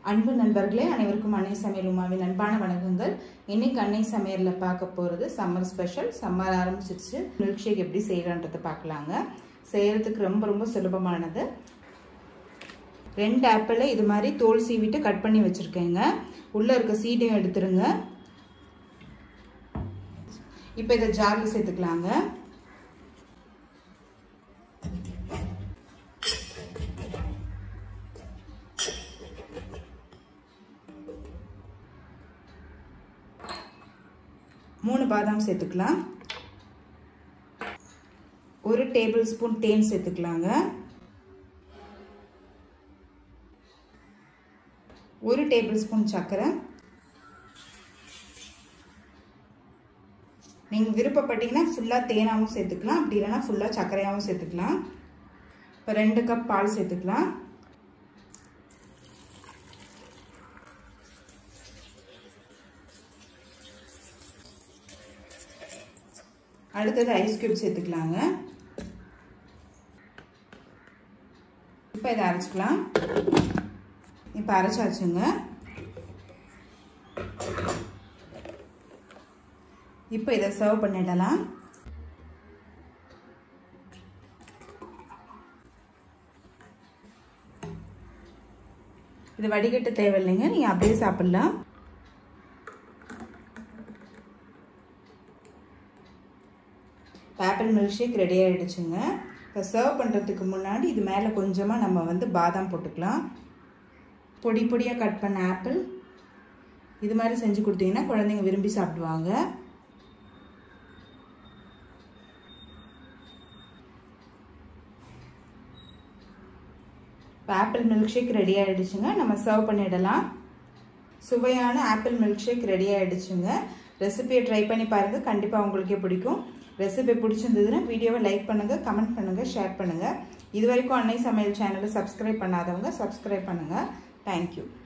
அன்பு நண்பர்களே அனைவருக்கும் அன்னை சமையல் உமாவின் அன்பான வணக்கங்கள் இன்னைக்கு அன்னை சமையலில் பார்க்க போகிறது சம்மர் ஸ்பெஷல் சம்மர் ஆரம்பிச்சிருச்சு மில்க் ஷேக் எப்படி செய்யலான்றதை பார்க்கலாங்க செய்யறதுக்கு ரொம்ப ரொம்ப சுலபமானது ரெண்டு ஆப்பிளை இது மாதிரி தோல் சீவிட்டு கட் பண்ணி வச்சுருக்கேங்க உள்ளே இருக்க சீடையும் எடுத்துருங்க இப்போ இதை ஜாரில் சேர்த்துக்கலாங்க மூணு பாதாம் சேர்த்துக்கலாம் ஒரு டேபிள் ஸ்பூன் தேன் சேர்த்துக்கலாங்க ஒரு டேபிள் ஸ்பூன் சர்க்கரை நீங்கள் விருப்பப்பட்டீங்கன்னா ஃபுல்லாக தேனாகவும் சேர்த்துக்கலாம் அப்படி இல்லைன்னா ஃபுல்லாக சர்க்கரையாகவும் சேர்த்துக்கலாம் இப்போ ரெண்டு கப் பால் சேர்த்துக்கலாம் அடுத்தது ஐஸ் கியூப் சேர்த்துக்கலாங்க இப்போ இதை அரைச்சிக்கலாம் இப்போ அரைச்சாச்சுங்க இப்போ இதை சர்வ் பண்ணிடலாம் இது வடிகட்ட தேவையில்லைங்க நீங்கள் அப்படியே சாப்பிட்லாம் ஆப்பிள் மில்க் ஷேக் ரெடி ஆகிடுச்சுங்க இப்போ சர்வ் பண்ணுறதுக்கு முன்னாடி இது மேலே கொஞ்சமாக நம்ம வந்து பாதாம் போட்டுக்கலாம் பொடி பொடியாக கட் பண்ண ஆப்பிள் இது மாதிரி செஞ்சு கொடுத்தீங்கன்னா குழந்தைங்க விரும்பி சாப்பிடுவாங்க இப்போ ஆப்பிள் மில்க் ஷேக் ரெடி ஆகிடுச்சுங்க நம்ம சர்வ் பண்ணிடலாம் சுவையான ஆப்பிள் மில்க் ஷேக் ரெடி ஆகிடுச்சுங்க ரெசிபியை ட்ரை பண்ணி பாருங்கள் கண்டிப்பாக உங்களுக்கே பிடிக்கும் ரெசிபி பிடிச்சிருந்ததுன்னா வீடியோவை லைக் பண்ணுங்கள் கமெண்ட் பண்ணுங்கள் ஷேர் பண்ணுங்கள் இது வரைக்கும் அன்னை சமையல் சேனலை சப்ஸ்கிரைப் பண்ணாதவங்க சப்ஸ்கிரைப் பண்ணுங்கள் தேங்க்யூ